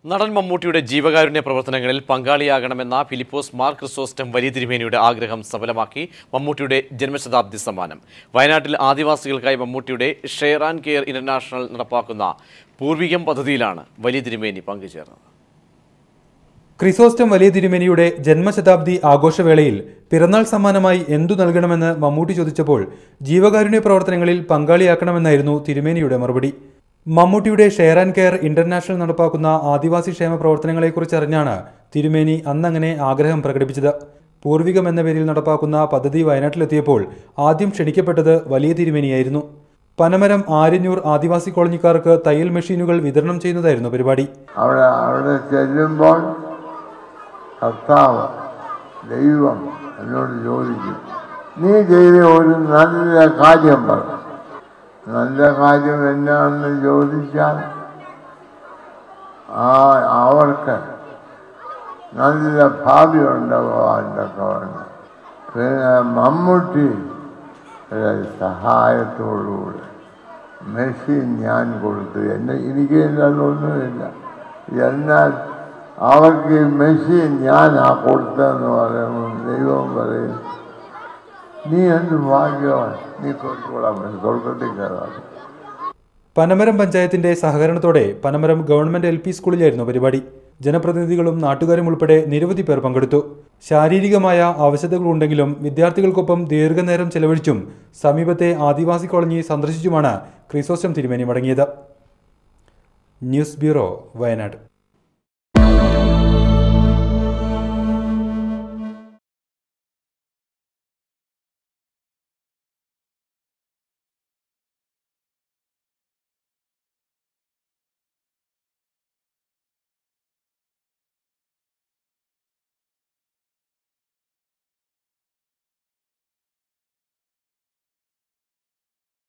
നടൻ മമ്മൂട്ടിയുടെ ജീവകാരുണ്യ പ്രവർത്തനങ്ങളിൽ പങ്കാളിയാകണമെന്ന ഫിലിപ്പോസ് മാർ ക്രിസോസ്റ്റം വലിയ തിരുമേനിയുടെ ആഗ്രഹം സഫലമാക്കി മമ്മൂട്ടിയുടെ ജന്മശതാബ്ദി സമ്മാനം വയനാട്ടിൽ ആദിവാസികൾക്കായി മമ്മൂട്ടിയുടെ ഷെയർ ആൻഡ് കെയർ ഇന്റർനാഷണൽ നടപ്പാക്കുന്ന പൂർവികം പദ്ധതിയിലാണ് വലിയ തിരുമേനി പങ്കുചേർന്നത് ക്രിസോസ്റ്റം വലിയ തിരുമേനിയുടെ ജന്മശതാബ്ദി ആഘോഷവേളയിൽ പിറന്നാൾ സമ്മാനമായി എന്തു നൽകണമെന്ന് മമ്മൂട്ടി ചോദിച്ചപ്പോൾ ജീവകാരുണ്യ പ്രവർത്തനങ്ങളിൽ പങ്കാളിയാക്കണമെന്നായിരുന്നു തിരുമേനിയുടെ മറുപടി മമ്മൂട്ടിയുടെ ഷെയർ ആൻഡ് കെയർ ഇന്റർനാഷണൽ നടപ്പാക്കുന്ന ആദിവാസി ക്ഷേമ പ്രവർത്തനങ്ങളെക്കുറിച്ചറിഞ്ഞാണ് തിരുമേനി അന്നങ്ങനെ ആഗ്രഹം പ്രകടിപ്പിച്ചത് പൂർവികം എന്ന പേരിൽ നടപ്പാക്കുന്ന പദ്ധതി വയനാട്ടിലെത്തിയപ്പോൾ ആദ്യം ക്ഷണിക്കപ്പെട്ടത് വലിയ തിരുമേനിയായിരുന്നു പനമരം ആര്യന്നൂർ ആദിവാസി കോളനിക്കാർക്ക് തയ്യൽ മെഷീനുകൾ വിതരണം ചെയ്യുന്നതായിരുന്നു പരിപാടി അവിടെ അവിടെ ചെല്ലുമ്പോൾ കർത്താവ് ദൈവം എന്നോട് ചോദിക്കും നീ ചെയ്ത ഒരു നല്ല കാര്യം പറ നല്ല കാര്യം എന്നാണെന്ന് ചോദിച്ചാൽ ആ അവർക്ക് നല്ല ഭാവി ഉണ്ടാകാൻ്റെ കാരണം പിന്നെ മമ്മൂട്ടി സഹായത്തോടുകൂടി മെഷീൻ ഞാൻ കൊടുത്തു എന്നെ എനിക്ക് ഒന്നുമില്ല എന്നാൽ അവർക്ക് ഈ മെഷീൻ ഞാനാ കൊടുത്തതെന്ന് പറയുമ്പോൾ ദൈവം പറയും നീ എന്ത് ഭാഗ്യമാണ് നീ കൊടുത്തോളാം സ്വർഗത്തിൽ കയറാം പനമരം പഞ്ചായത്തിന്റെ സഹകരണത്തോടെ പനമരം ഗവൺമെന്റ് എൽ പി സ്കൂളിലായിരുന്നു പരിപാടി ജനപ്രതിനിധികളും നാട്ടുകാരും ഉൾപ്പെടെ നിരവധി പേർ പങ്കെടുത്തു ശാരീരികമായ ആവശ്യതകളുണ്ടെങ്കിലും വിദ്യാർത്ഥികൾക്കൊപ്പം ദീർഘനേരം ചെലവഴിച്ചും സമീപത്തെ ആദിവാസി കോളനി സന്ദർശിച്ചുമാണ് ക്രിസോസ്റ്റം തിരുമേനി മടങ്ങിയത് ന്യൂസ് ബ്യൂറോ വയനാട്